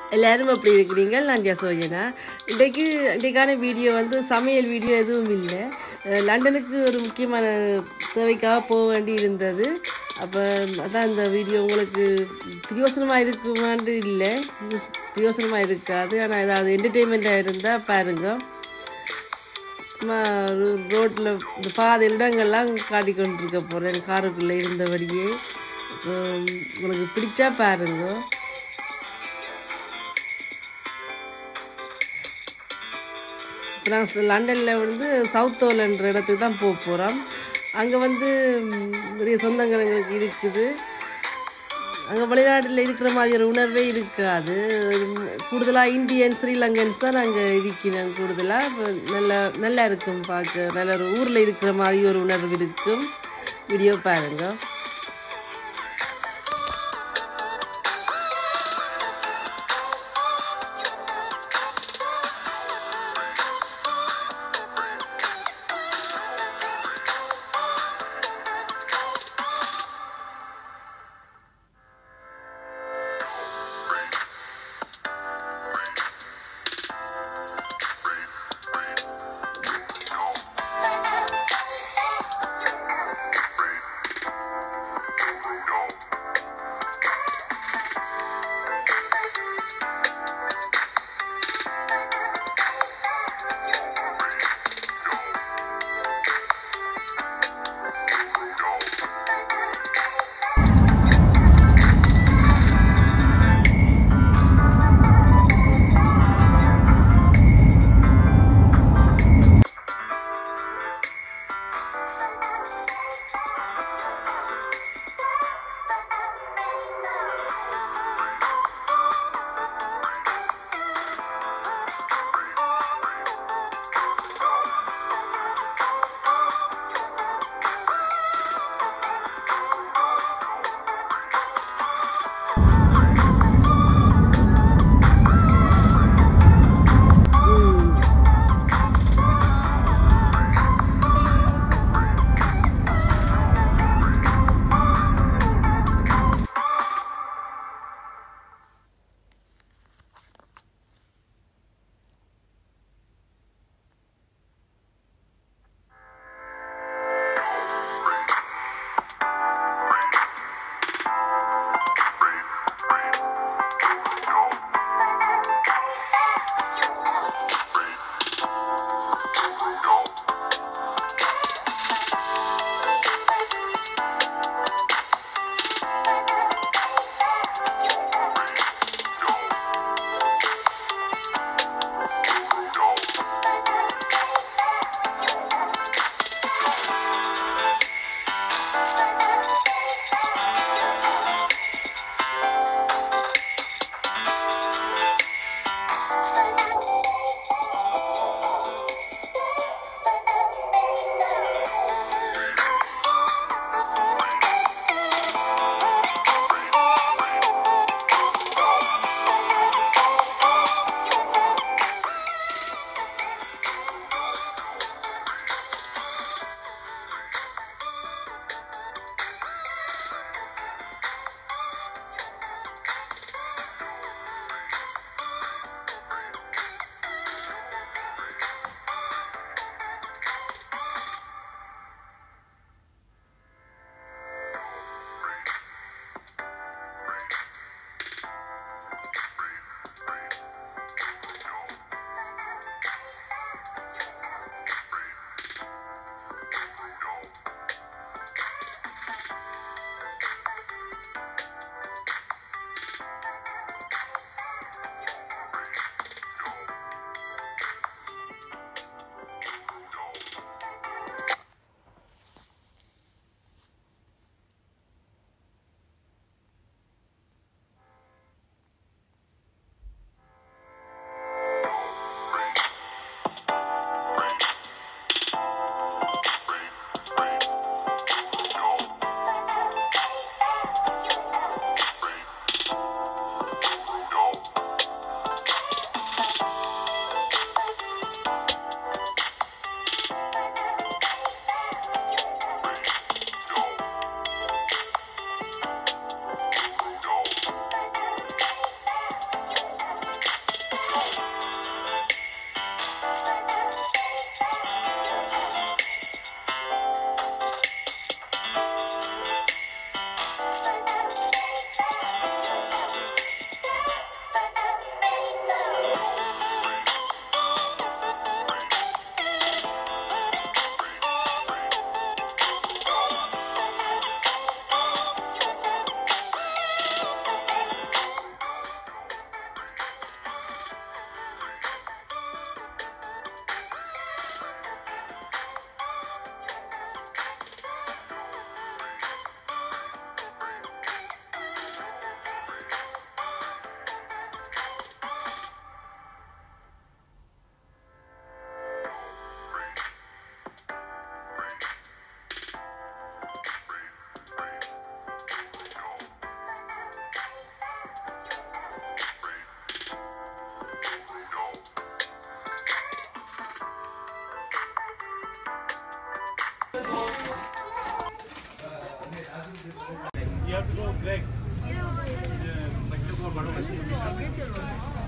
எல்லாரும் எப்படி இருக்கிறீங்க நான் சோஜனா இன்றைக்கு இன்றைக்கான வீடியோ வந்து சமையல் வீடியோ எதுவும் இல்லை அஹ் லண்டனுக்கு ஒரு முக்கியமான தேவைக்காக போக வேண்டி இருந்தது அப்போ அதான் இந்த வீடியோ உங்களுக்கு பிரயோசனமாக இருக்குமான்னு இல்லை பிரயோசனமாக இருக்காது ஆனால் ஏதாவது என்டர்டெயின்மெண்ட்டாக இருந்தால் பாருங்க சும்மா ரோட்டில் இந்த பாதை இடங்கள்லாம் காட்டி கொண்டிருக்க போகிறேன் காருக்குள்ளே இருந்தபடியே உம், உங்களுக்கு பிடிச்சா பாருங்க இப்போ நாங்கள் லண்டனில் வந்து சவுத் ஹோலன்ற இடத்துக்கு தான் போக போகிறோம் அங்கே வந்து ம், நிறைய சொந்தங்கள் எங்களுக்கு இருக்குது அங்கே வெளிநாட்டில் இருக்கிற மாதிரி ஒரு உணர்வே இருக்காது கூடுதலாக இந்தியன் ஸ்ரீலங்கன்ஸ் தான் நாங்கள் இருக்கிறோம் கூடுதலாக இப்போ நல்லா நல்லா இருக்கும் பார்க்க நல்ல ஒரு ஊரில் இருக்கிற மாதிரி ஒரு உணர்வு இருக்கும் வீடியோ பாருங்கள் அப்படியே சொல்லுவோம்